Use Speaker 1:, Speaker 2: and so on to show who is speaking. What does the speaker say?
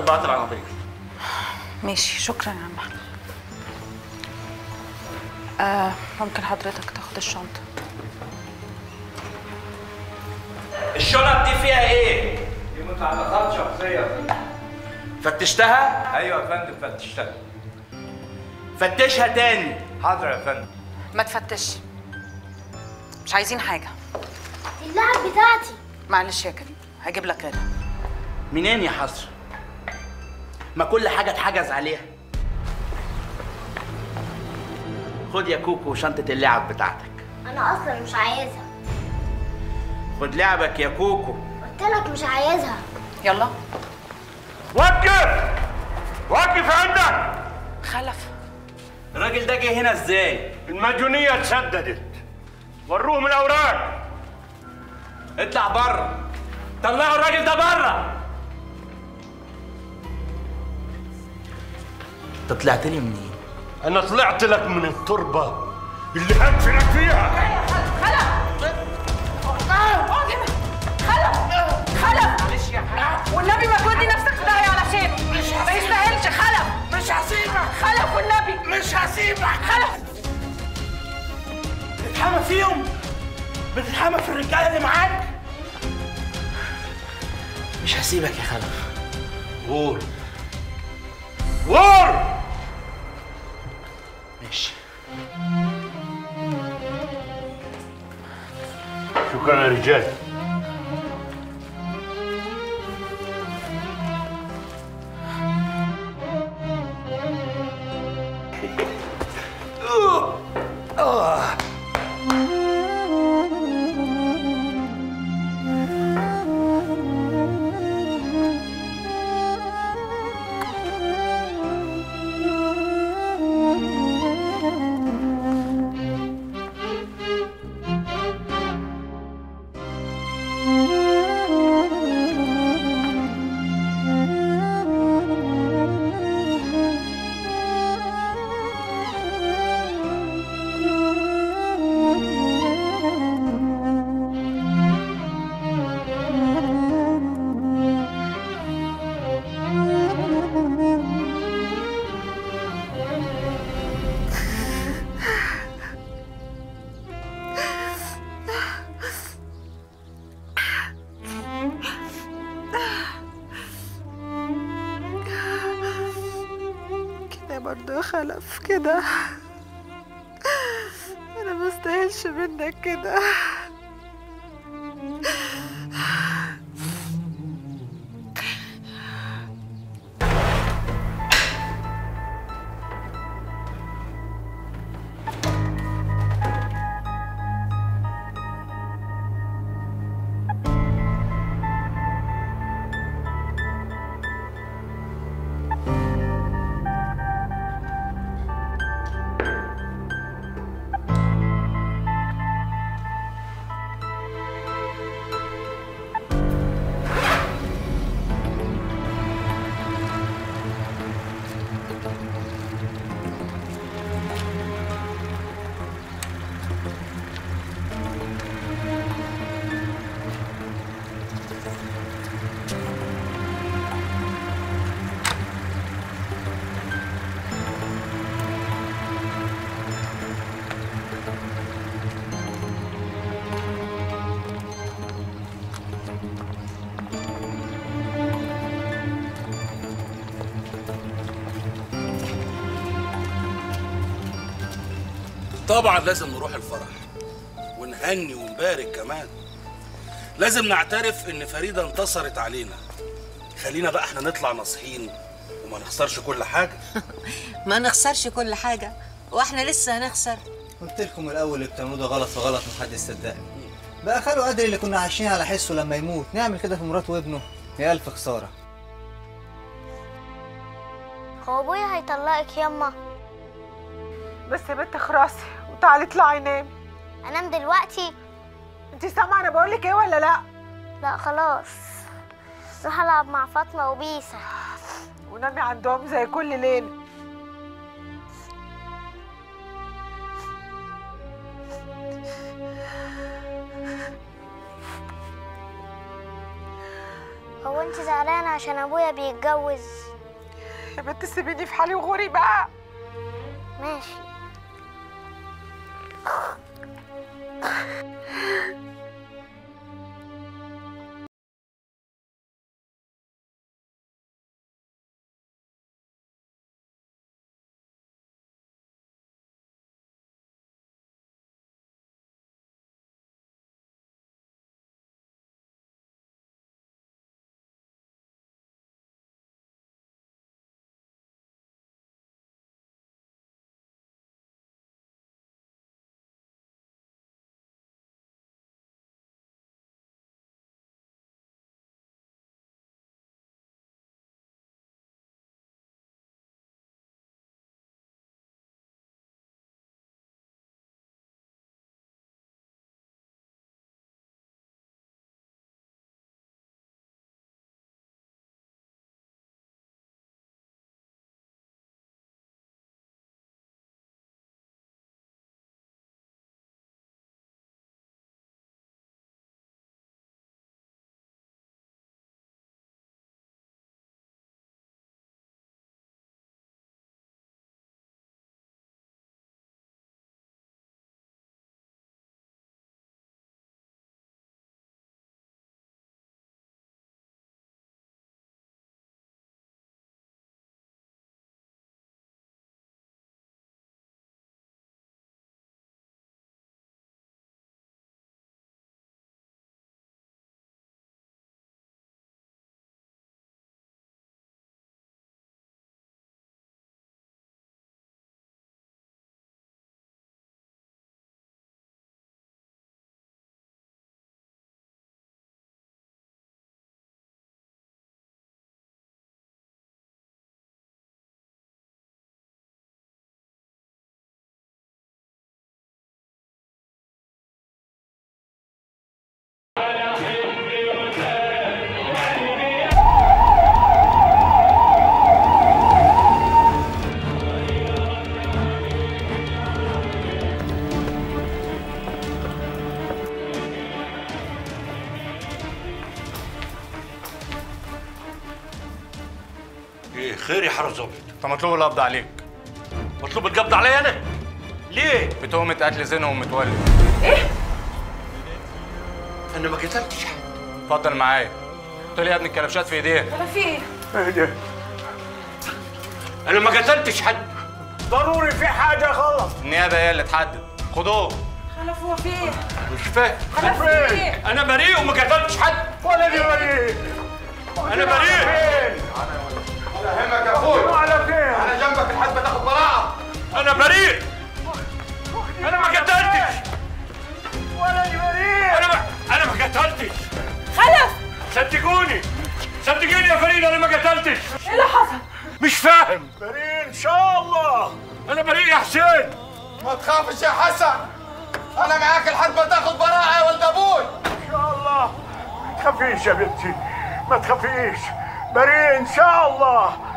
Speaker 1: طبقات العناصير
Speaker 2: ماشي شكرا يا عم أحمد. آه ممكن حضرتك تاخد الشنطة
Speaker 1: الشنط دي فيها ايه؟
Speaker 3: دي متعلقات شخصية
Speaker 1: فتشتها؟
Speaker 3: ايوه يا فندم فتشتها
Speaker 1: فتشها تاني
Speaker 3: حاضر يا فندم
Speaker 2: ما تفتش مش عايزين حاجة
Speaker 4: دي اللعب بتاعتي
Speaker 2: معلش يا كريم هجيب لك غيرها
Speaker 1: منين يا حسر؟ ما كل حاجة اتحجز عليها خد يا كوكو شنطة اللعب بتاعتك
Speaker 4: انا اصلا مش عايزها
Speaker 1: خد لعبك يا كوكو
Speaker 4: قلت لك مش عايزها
Speaker 2: يلا
Speaker 3: وقف وقف عندك
Speaker 2: خلف
Speaker 1: الراجل ده جه هنا ازاي؟
Speaker 3: المديونية اتسددت وروهم الأوراق
Speaker 1: اطلع بره طلعوا الراجل ده بره انت طلعت لي منين؟
Speaker 3: أنا طلعت لك من التربة اللي هدفنك فيها
Speaker 2: معلش يا حاج والنبي ما تودي نفسك في داهية علشانه ما يستاهلش خلف
Speaker 1: مش هسيبك
Speaker 2: خلف والنبي
Speaker 1: مش هسيبك
Speaker 2: خلف
Speaker 1: بتتحمى فيهم بتتحمى في الرجاله اللي معاك مش هسيبك يا خلف
Speaker 3: غور غور
Speaker 1: ماشي
Speaker 3: شكرا يا رجال
Speaker 2: كده برضه يا خلف كده انا ما استاهلش منك كده
Speaker 5: طبعا لازم نروح الفرح ونهني ونبارك كمان لازم نعترف ان فريدة انتصرت علينا خلينا بقى احنا نطلع ناصحين وما نخسرش كل حاجة
Speaker 6: ما نخسرش كل حاجة واحنا لسه هنخسر
Speaker 7: قلت لكم الاول اللي بتعملوه ده غلط فغلط محدش صدقني بقى خاله قدري اللي كنا عايشين على حسه لما يموت نعمل كده في مراته وابنه يا الف خساره
Speaker 4: هو ابويا هيطلقك ياما
Speaker 2: بس يا بنت خراسي وتعالي اطلعي نامي
Speaker 4: انام دلوقتي
Speaker 2: انت سامعه انا بقول لك ايه ولا لا
Speaker 4: لا خلاص روح العب مع فاطمه وبيسا
Speaker 2: ونامي عندهم زي كل ليله
Speaker 4: هو انت زعلانه عشان ابويا بيتجوز
Speaker 2: يا بنت سيبيني في حالي وغوري بقى
Speaker 4: ماشي
Speaker 3: ايه خير يا حرس ظابط
Speaker 8: انت مطلوب القبض عليك
Speaker 3: مطلوب القبض عليا انا ليه
Speaker 8: بتهمة قتل زينة ومتولي
Speaker 3: انا ما قتلتش حد
Speaker 8: اتفضل معايا قلت لي يا ابني الكلبشات في ايديك
Speaker 2: انا في ايه
Speaker 3: ايه ده انا ما قتلتش حد ضروري في حاجه غلط
Speaker 8: النيابة هي اللي تحدد خدوه
Speaker 2: خلف هو في ايه
Speaker 3: مش فاهم
Speaker 2: خلف في ايه
Speaker 3: انا بريء وما قتلتش حد ولا دي بريء انا بريء
Speaker 9: همك يا اخوي
Speaker 3: على فين
Speaker 9: انا جنبك لحد ما تاخد براءة
Speaker 3: انا بريء انا ما قتلتش ولا دي بريء انا ما انا ما قتلتش
Speaker 2: خلف
Speaker 3: صدقوني صدقيني يا فريد انا ما قتلتش
Speaker 2: ايه اللي حصل
Speaker 3: مش فاهم بريء ان شاء الله انا بريء يا حسين
Speaker 9: ما تخافش يا حسن انا معاك لحد ما تاخد براءة يا ولد ابوي
Speaker 3: ان شاء الله ما تخافيش يا بنتي ما تخافيش بريء ان شاء الله